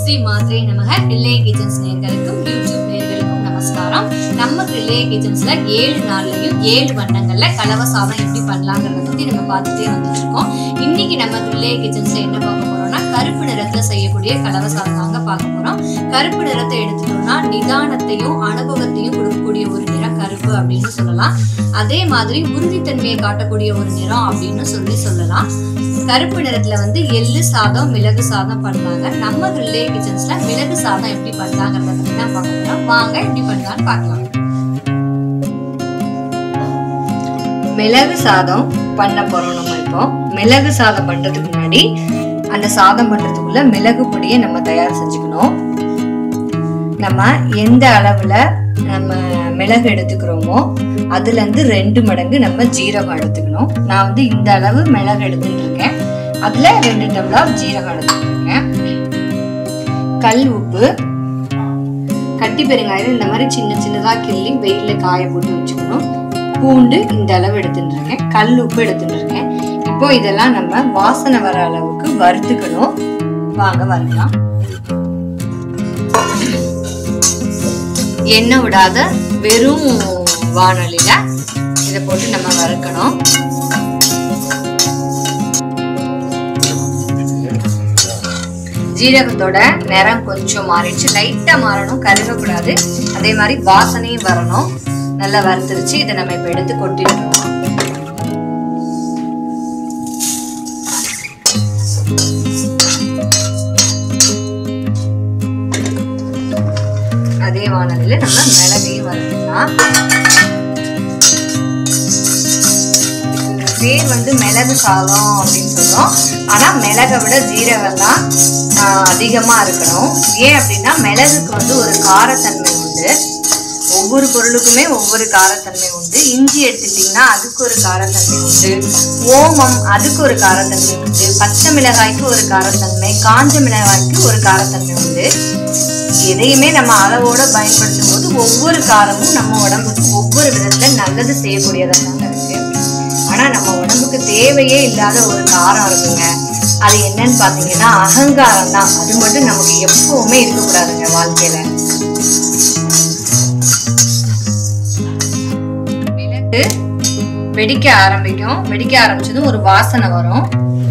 ஸ்ரீ மாத்ரே நமக relay kitchens நேர்களுக்கும் YouTube நேர்களுக்கும் நமஸ்காரம் நம்ம ரிலே கிச்சன்ஸ்ல ஏழு நாள்லயும் ஏழு வண்ணங்கள்ல கலவை சாதம் எப்படி பண்ணலாங்கிறத பத்தி நம்ம பார்த்துட்டே வந்துட்டு இருக்கோம் இன்னைக்கு நம்ம ரிலே கிச்சன்ஸ்ல என்ன பார்க்க போறோம்னா கருப்பு நிறத்துல செய்யக்கூடிய கலவை சாதம் தாங்க பார்க்க போறோம் கருப்பு நிறத்தை எடுத்துட்டோம்னா நிதானத்தையும் அனுபவத்தையும் கொடுக்கக்கூடிய ஒரு நிறம் கருப்பு அப்படின்னு சொல்லலாம் அதே மாதிரி உறுதித்தன்மையை காட்டக்கூடிய ஒரு நிறம் அப்படின்னு சொல்லி சொல்லலாம் கருப்பு நிறத்துல வந்து எள்ளு சாதம் மிளகு சாதம் பண்றாங்க நம்ம ரிலே கிச்சன்ஸ்ல மிளகு சாதம் எப்படி பண்றாங்கிறத பத்தி தான் பார்க்க போறோம் வாங்க எப்படி பண்ணலாம்னு பார்க்கலாம் மிளகு சாதம் பண்ண போறோம் நம்ம இப்போ மிளகு சாதம் பண்றதுக்கு முன்னாடி அந்த சாதம் பண்றதுக்குள்ள மிளகு பொடியை நம்ம தயார் செஞ்சுக்கணும் நம்ம எந்த அளவுல நம்ம மிளகு எடுத்துக்கிறோமோ அதுல இருந்து ரெண்டு மடங்கு நம்ம ஜீரகம் எடுத்துக்கணும் நான் வந்து இந்த அளவு மிளகு எடுத்துட்டு இருக்கேன் அதுல ரெண்டு டம்ளர் ஜீரகம் எடுத்துட்டு இருக்கேன் கல் உப்பு கட்டி பெருங்காயம் இந்த மாதிரி சின்ன சின்னதா கிள்ளி வெயில்ல காய போட்டு வச்சுக்கணும் பூண்டு இந்த அளவு எடுத்துட்டு இருக்கேன் கல் உப்பு எடுத்துட்டு இருக்கேன் இப்போ இதெல்லாம் நம்ம வாசனை வர அளவுக்கு வறுத்துக்கணும் வாங்க வறுக்கலாம் எண்ணெய் விடாத வெறும் வானொலியில இதை போட்டு நம்ம வறுக்கணும் ஜீரகத்தோட நிறம் கொஞ்சம் மாறிடுச்சு லைட்டா மாறணும் கருகக்கூடாது அதே மாதிரி வாசனையும் வரணும் நல்லா வறுத்துருச்சு இதை நம்ம இப்ப எடுத்து கொட்டிடுறோம் அதே வானலில் நம்ம மிளகையும் வறுத்துக்கலாம் பேர் வந்து மிளகு சாதம் அப்படின்னு சொல்றோம் ஆனா மிளகை விட ஜீரகம் தான் அதிகமா இருக்கணும் ஏன் அப்படின்னா மிளகுக்கு வந்து ஒரு காரத்தன்மை உண்டு ஒவ்வொரு பொருளுக்குமே ஒவ்வொரு காரத்தன்மை உண்டு இஞ்சி எடுத்துக்கிட்டிங்கன்னா அதுக்கு ஒரு காரத்தன்மை உண்டு ஓமம் அதுக்கு ஒரு காரத்தன்மை உண்டு பச்சை மிளகாய்க்கு ஒரு காரத்தன்மை காஞ்ச மிளகாய்க்கு ஒரு காரத்தன்மை உண்டு எதையுமே நம்ம அளவோட பயன்படுத்தும் போது ஒவ்வொரு காரமும் நம்ம உடம்புக்கு ஒவ்வொரு விதத்துல நல்லது செய்யக்கூடியதாக இருக்கு ஆனா நம்ம உடம்புக்கு தேவையே இல்லாத ஒரு காரம் இருக்குங்க அது என்னன்னு பாத்தீங்கன்னா அகங்காரம் தான் அது மட்டும் நமக்கு எப்பவுமே இருக்கக்கூடாதுங்க வாழ்க்கையில மிளகு வெடிக்க ஆரம்பிக்கும் வெடிக்க ஆரம்பிச்சதும் ஒரு வாசனை வரும்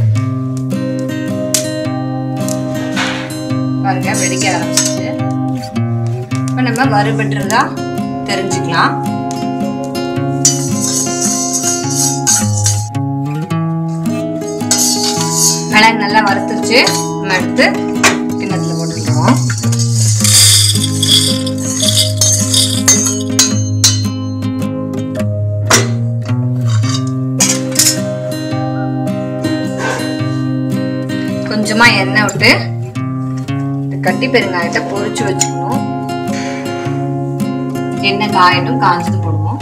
பாருங்க வெடிக்க ஆரம்பிச்சிச்சு இப்ப நம்ம வறுபட்டுறதா தெரிஞ்சுக்கலாம் மிளகு நல்லா வறுத்துருச்சு நம்ம எடுத்து கிண்ணத்துல போட்டுக்கிறோம் கொஞ்சமா எண்ணெய் விட்டு கட்டி பெருங்காயத்தை பொரிச்சு வச்சுக்கணும் எண்ணெய் காயட்டும் காஞ்சது போடுவோம்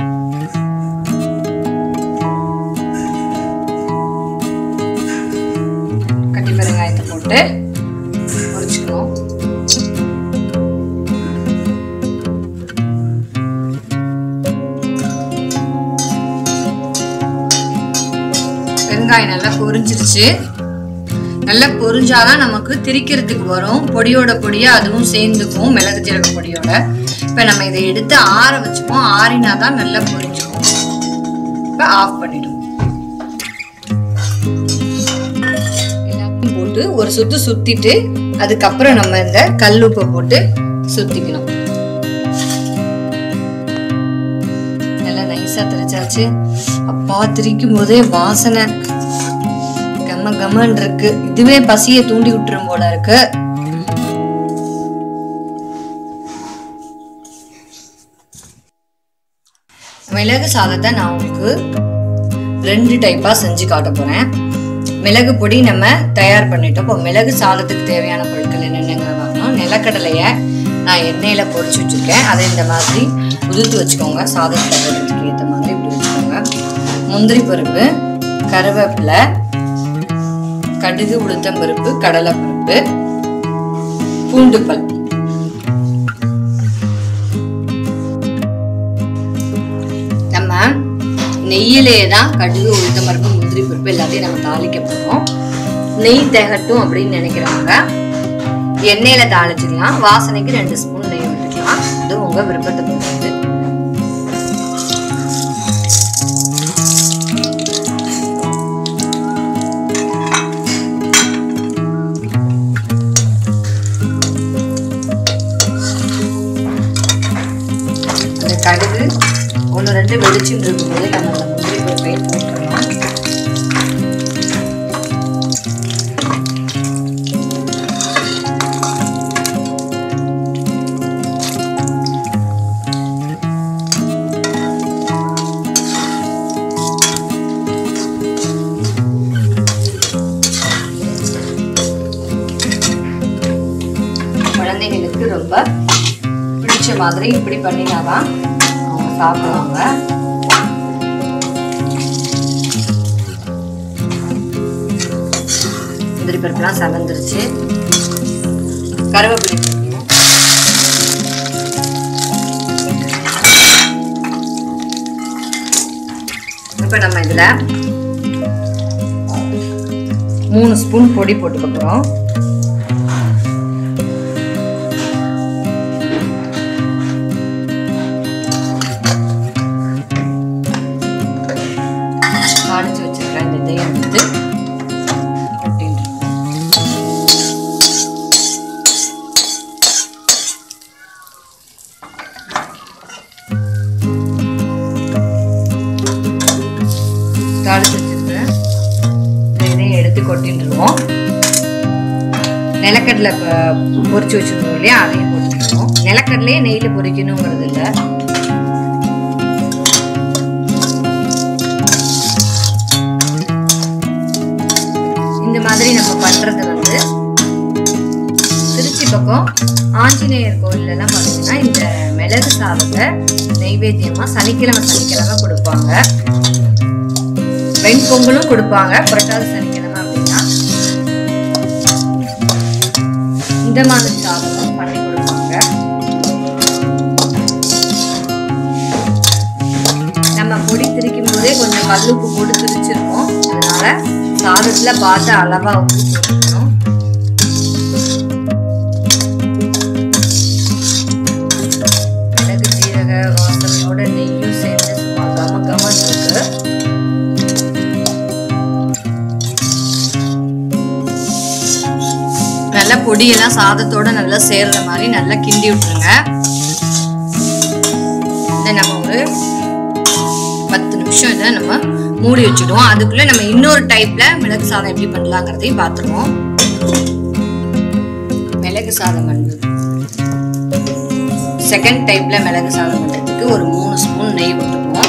கட்டி பெருங்காயத்தை போட்டு பொரிச்சுக்கணும் பெருங்காயம் நல்லா பொரிஞ்சிருச்சு நல்லா பொரிஞ்சாதான் நமக்கு திரிக்கிறதுக்கு வரும் பொடியோட பொடியா அதுவும் சேர்ந்துக்கும் மிளகு ஜீரக பொடியோட இப்ப நம்ம இதை எடுத்து ஆற வச்சுப்போம் ஆறினா தான் நல்லா பொரிஞ்சுக்கும் இப்ப ஆஃப் பண்ணிடுவோம் எல்லாத்தையும் போட்டு ஒரு சுத்து சுத்திட்டு அதுக்கப்புறம் நம்ம இந்த கல்லுப்பை போட்டு சுத்திக்கணும் நல்லா நைஸா திரிச்சாச்சு அப்பா திரிக்கும் போதே வாசனை கம்ம கம்மன் இருக்கு இதுவே பசிய தூண்டி விட்டுரும் போல இருக்கு மிளகு சாதத்தை நான் உங்களுக்கு ரெண்டு டைப்பா செஞ்சு காட்ட போறேன் மிளகு பொடி நம்ம தயார் பண்ணிட்டோம் இப்போ மிளகு சாதத்துக்கு தேவையான பொருட்கள் என்னென்னங்கிற பார்க்கணும் நிலக்கடலைய நான் எண்ணெயில பொரிச்சு வச்சிருக்கேன் அதை இந்த மாதிரி உதுத்து வச்சுக்கோங்க சாதத்துல போடுறதுக்கு ஏற்ற மாதிரி இப்படி வச்சுக்கோங்க முந்திரி பருப்பு கருவேப்பிலை கடுகு உளுத்தம்பருப்பு கடலைப்பருப்பு பூண்டுப்பல் நம்ம நெய்யிலே தான் கடுகு உளுத்தம்பருப்பு முந்திரி பருப்பு எல்லாத்தையும் நம்ம தாளிக்க போறோம் நெய் திகட்டும் அப்படின்னு நினைக்கிறவங்க எண்ணெயில தாளிச்சுக்கலாம் வாசனைக்கு ரெண்டு ஸ்பூன் நெய் விட்டுக்கலாம் இது உங்க விருப்பத்தை பொறுத்தது அந்த கடுகு ஒன்று ரெண்டு வெடிச்சுட்டு இருக்கும்போது நம்ம அந்த முந்திரி பருப்பை போட்டுடலாம் குழந்தைங்களுக்கு ரொம்ப பிடிச்ச மாதிரி இப்படி பண்ணினாதான் அவங்க சாப்பிடுவாங்க முந்திரி பருப்புலாம் செவந்துருச்சு கருவேப்பிலை போடணும். இப்போ நம்ம இதுல மூணு ஸ்பூன் பொடி போட்டுக்க போறோம் தாளிச்சு வச்சிருக்கிற இந்த இதையும் வந்து கொட்டிட்டு தாளிச்சு வச்சிருக்கிறேன் இந்த இதையும் எடுத்து கொட்டிட்டுருவோம் நிலக்கடலை ப- பொரிச்சு வச்சிருந்தோம் இல்லையா அதையும் போட்டுருவோம் நிலக்கடலையே நெய்யில் பொரிக்கணுங்கிறது இல்லை இந்த மாதிரி நம்ம பண்றது வந்து திருச்சி பக்கம் ஆஞ்சநேயர் கோயில்ல எல்லாம் பார்த்தீங்கன்னா இந்த மிளகு சாதத்தை நெய்வேத்தியமா சனிக்கிழமை சனிக்கிழமை கொடுப்பாங்க வெண்பொங்கலும் கொடுப்பாங்க புரட்டாதி சனிக்கிழமை அப்படின்னா இந்த மாதிரி சாதமும் பண்ணி கொடுப்பாங்க நம்ம பொடி திரிக்கும் போதே கொஞ்சம் கல்லுப்பு போட்டு திரிச்சிருக்கோம் அதனால சாதத்துல பார்த்து அளவா உப்பு போட்டுக்கணும் மிளகு ஜீரக வாசனையோட நெய்யும் சேர்ந்து சும்மா கம கம இருக்கு நல்லா பொடியெல்லாம் சாதத்தோட நல்லா சேர்ற மாதிரி நல்லா கிண்டி விட்டுருங்க இதை நம்ம ஒரு பத்து நிமிஷம் இதை நம்ம மூடி வச்சுடுவோம் அதுக்குள்ள நம்ம இன்னொரு டைப்ல மிளகு சாதம் எப்படி பண்ணலாங்கிறதையும் பார்த்துருவோம் மிளகு சாதம் வந்து செகண்ட் டைப்ல மிளகு சாதம் பண்றதுக்கு ஒரு மூணு ஸ்பூன் நெய் விட்டுருவோம்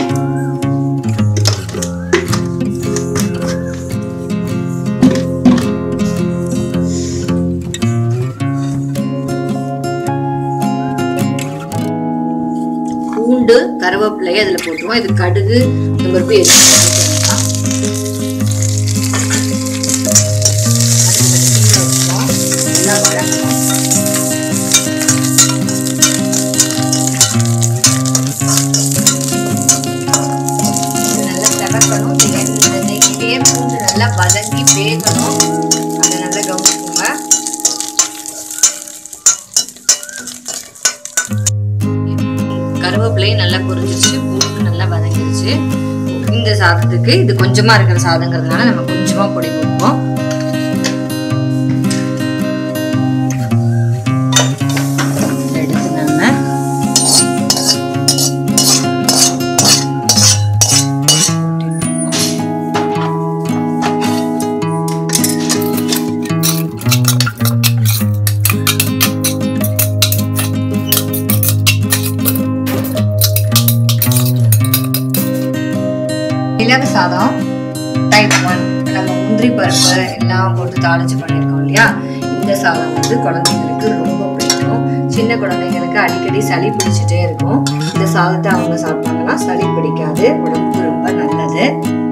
பூண்டு கருவேப்பிலையை அதில் போட்டுருவோம் இது கடுகு இந்த பருப்பு எதுவும் போட்டுக்கலாம். அதுக்கு வெடிச்சு வச்சுருவோம். நல்லா வதங்கணும். இது நல்லா செவக்கணும் இந்த எண்ணெய் இந்த நெய்யிலேயே பூண்டு நல்லா வதங்கி வேகணும் அதை நல்லா கவனிச்சுக்கோங்க கருவேப்பிலையும் நல்லா பொரிஞ்சிருச்சு பூண்டு நல்லா வதங்கிருச்சு இந்த சாதத்துக்கு இது கொஞ்சமா இருக்கிற சாதங்கிறதுனால நம்ம கொஞ்சமா பொடி போடுவோம் இதை எடுத்து நம்ம மிளகு சாதம் டைப் ஒன் நம்ம முந்திரி பருப்பு எல்லாம் போட்டு தாளிச்சு பண்ணியிருக்கோம் இல்லையா இந்த சாதம் வந்து குழந்தைங்களுக்கு ரொம்ப பிடிக்கும் சின்ன குழந்தைங்களுக்கு அடிக்கடி சளி பிடிச்சிட்டே இருக்கும் இந்த சாதத்தை அவங்க சாப்பிட்டாங்கன்னா சளி பிடிக்காது உடம்புக்கு ரொம்ப நல்லது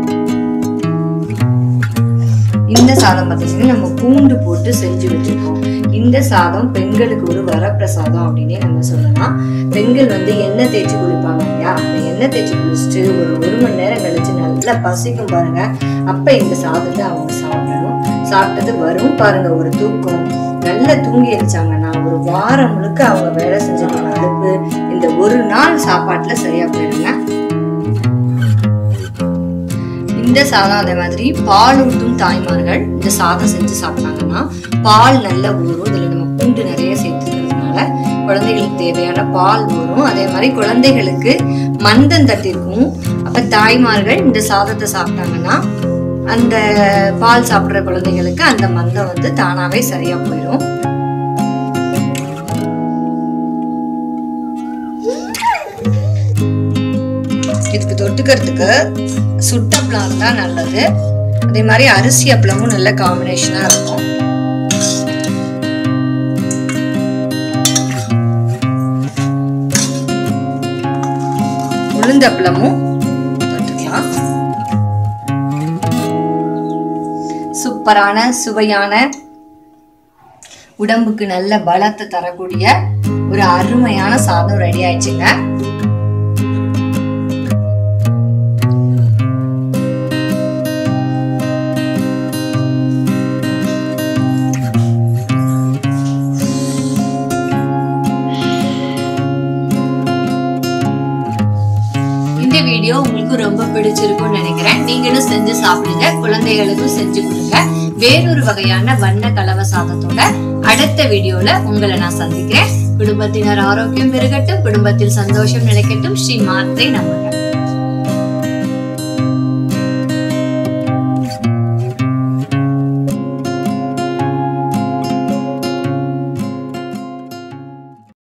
இந்த சாதம் பார்த்தீங்கன்னா நம்ம பூண்டு போட்டு செஞ்சு வச்சிருக்கோம் இந்த சாதம் பெண்களுக்கு ஒரு வரப்பிரசாதம் அப்படின்னே நம்ம சொல்லலாம் பெண்கள் வந்து எண்ணெய் தேய்ச்சி குளிப்பாங்க இல்லையா அந்த எண்ணெய் தேய்ச்சி குளிச்சுட்டு ஒரு ஒரு மணி நேரம் கழிச்சு நல்லா பசிக்கும் பாருங்க அப்ப இந்த சாதத்தை அவங்க சாப்பிடணும் சாப்பிட்டது வரும் பாருங்க ஒரு தூக்கம் நல்லா தூங்கி எழுச்சாங்கன்னா ஒரு வாரம் முழுக்க அவங்க வேலை செஞ்சதோட அலுப்பு இந்த ஒரு நாள் சாப்பாட்டுல சரியா போயிருங்க இந்த சாதம் அதே மாதிரி பால் ஊட்டும் தாய்மார்கள் இந்த சாதம் செஞ்சு சாப்பிட்டாங்கன்னா பால் நல்ல ஊறும் இதுல நம்ம பூண்டு நிறைய சேர்த்துக்கிறதுனால குழந்தைகளுக்கு தேவையான பால் ஊறும் அதே மாதிரி குழந்தைகளுக்கு மந்தம் தட்டிருக்கும் அப்ப தாய்மார்கள் இந்த சாதத்தை சாப்பிட்டாங்கன்னா அந்த பால் சாப்பிடுற குழந்தைகளுக்கு அந்த மந்தம் வந்து தானாவே சரியா போயிடும் இதுக்கு தொட்டுக்கிறதுக்கு சுட்டப்பளம் தான் நல்லது அதே மாதிரி அரிசி அப்பளமும் நல்ல காம்பினேஷனா இருக்கும் உளுந்தப்பளமும் தொட்டுக்கலாம் சூப்பரான சுவையான உடம்புக்கு நல்ல பலத்தை தரக்கூடிய ஒரு அருமையான சாதம் ரெடி ஆயிடுச்சுங்க இந்த வீடியோ உங்களுக்கு ரொம்ப பிடிச்சிருக்கும்னு நினைக்கிறேன் நீங்களும் செஞ்சு சாப்பிடுங்க குழந்தைகளுக்கும் செஞ்சு கொடுங்க வேறொரு வகையான வண்ண கலவ சாதத்தோட அடுத்த வீடியோல உங்களை நான் சந்திக்கிறேன் குடும்பத்தினர் ஆரோக்கியம் பெருகட்டும் குடும்பத்தில் சந்தோஷம் நிலைக்கட்டும் ஸ்ரீ மாத்ரே நமக